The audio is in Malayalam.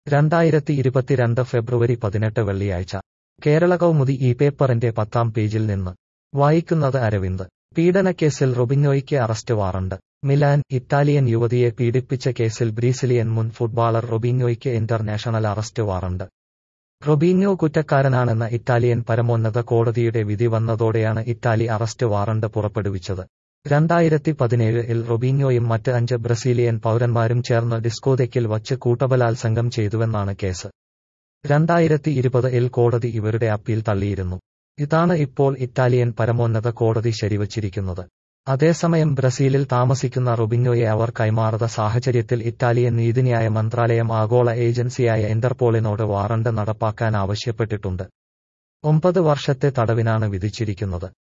രണ്ടായിരത്തി ഇരുപത്തിരണ്ട് ഫെബ്രുവരി പതിനെട്ട് വെള്ളിയാഴ്ച കേരള കൗമുദി ഈ പേപ്പറിന്റെ പത്താം പേജിൽ നിന്ന് വായിക്കുന്നത് അരവിന്ദ് പീഡനക്കേസിൽ റൊബിഞ്ഞോയ്ക്ക് അറസ്റ്റ് വാറണ്ട് മിലാൻ ഇറ്റാലിയൻ യുവതിയെ പീഡിപ്പിച്ച കേസിൽ ബ്രീസിലിയൻ മുൻ ഫുട്ബോളർ റൊബീഞ്ഞോയ്ക്ക് ഇന്റർനാഷണൽ അറസ്റ്റ് വാറണ്ട് റൊബീഞ്ഞോ കുറ്റക്കാരനാണെന്ന ഇറ്റാലിയൻ പരമോന്നത കോടതിയുടെ വിധി വന്നതോടെയാണ് ഇറ്റാലി അറസ്റ്റ് വാറണ്ട് പുറപ്പെടുവിച്ചത് രണ്ടായിരത്തി പതിനേഴിൽ റൊബീഞ്ഞോയും മറ്റ് അഞ്ച് ബ്രസീലിയൻ പൗരന്മാരും ചേർന്ന് ഡിസ്കോതെക്കിൽ വച്ച് കൂട്ടബലാത്സംഗം ചെയ്തുവെന്നാണ് കേസ് രണ്ടായിരത്തി ഇരുപതിൽ കോടതി ഇവരുടെ അപ്പീൽ തള്ളിയിരുന്നു ഇതാണ് ഇപ്പോൾ ഇറ്റാലിയൻ പരമോന്നത കോടതി ശരിവച്ചിരിക്കുന്നത് അതേസമയം ബ്രസീലിൽ താമസിക്കുന്ന റൊബിഞ്ഞോയെ അവർ കൈമാറാത്ത സാഹചര്യത്തിൽ ഇറ്റാലിയൻ നീതിന്യായ മന്ത്രാലയം ആഗോള ഏജൻസിയായ ഇന്റർപോളിനോട് വാറണ്ട് നടപ്പാക്കാൻ ആവശ്യപ്പെട്ടിട്ടുണ്ട് ഒമ്പത് വർഷത്തെ തടവിനാണ് വിധിച്ചിരിക്കുന്നത്